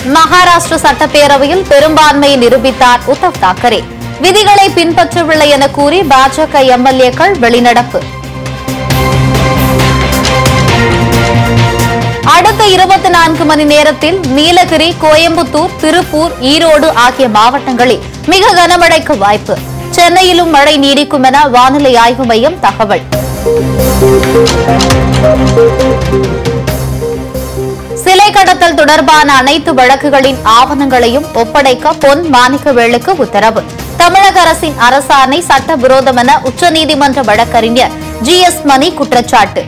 மகாராஷ்டிர சட்டப்பேரவையில் பெரும்பான்மையை நிரூபித்தார் உத்தவ் தாக்கரே விதிகளை பின்பற்றவில்லை என கூறி பாஜக எம்எல்ஏக்கள் வெளிநடப்பு அடுத்த இருபத்தி நான்கு மணி நேரத்தில் நீலகிரி கோயம்புத்தூர் திருப்பூர் ஈரோடு ஆகிய மாவட்டங்களில் மிக கனமழைக்கு வாய்ப்பு சென்னையிலும் மழை நீடிக்கும் என வானிலை ஆய்வு மையம் தகவல் சிலை கடத்தல் தொடர்பான அனைத்து வழக்குகளின் ஆவணங்களையும் ஒப்படைக்க பொன் மாணிக்கவேலுக்கு உத்தரவு தமிழக அரசின் அரசாணை சட்டவிரோதம் என உச்சநீதிமன்ற வழக்கறிஞர் ஜி எஸ் மணி குற்றச்சாட்டு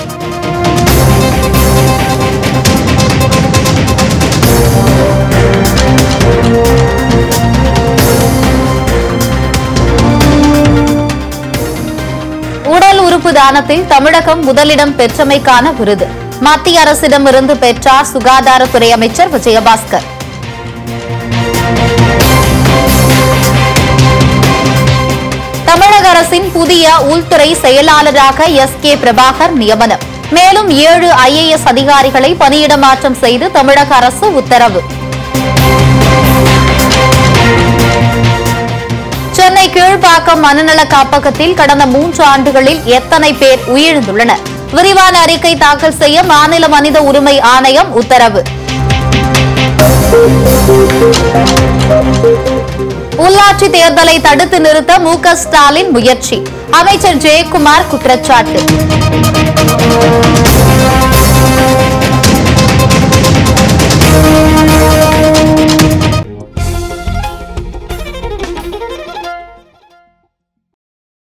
உடல் உறுப்பு தானத்தில் தமிழகம் முதலிடம் பெற்றமைக்கான விருது மத்திய அரசிடமிருந்து பெற்றார் சுகாதாரத்துறை அமைச்சர் விஜயபாஸ்கர் தமிழக அரசின் புதிய உள்துறை செயலாளராக எஸ் கே பிரபாகர் நியமனம் மேலும் ஏழு ஐஏஎஸ் அதிகாரிகளை பணியிட மாற்றம் செய்து தமிழக அரசு உத்தரவு சென்னை கீழ்ப்பாக்கம் மனநல காப்பகத்தில் கடந்த மூன்று ஆண்டுகளில் எத்தனை பேர் உயிரிழந்துள்ளனர் விரிவான அறிக்கை தாக்கல் செய்ய மாநில மனித உரிமை ஆணையம் உத்தரவு உள்ளாட்சி தேர்தலை தடுத்து நிறுத்த மு க ஸ்டாலின் முயற்சி அமைச்சர் ஜெயக்குமார் குற்றச்சாட்டு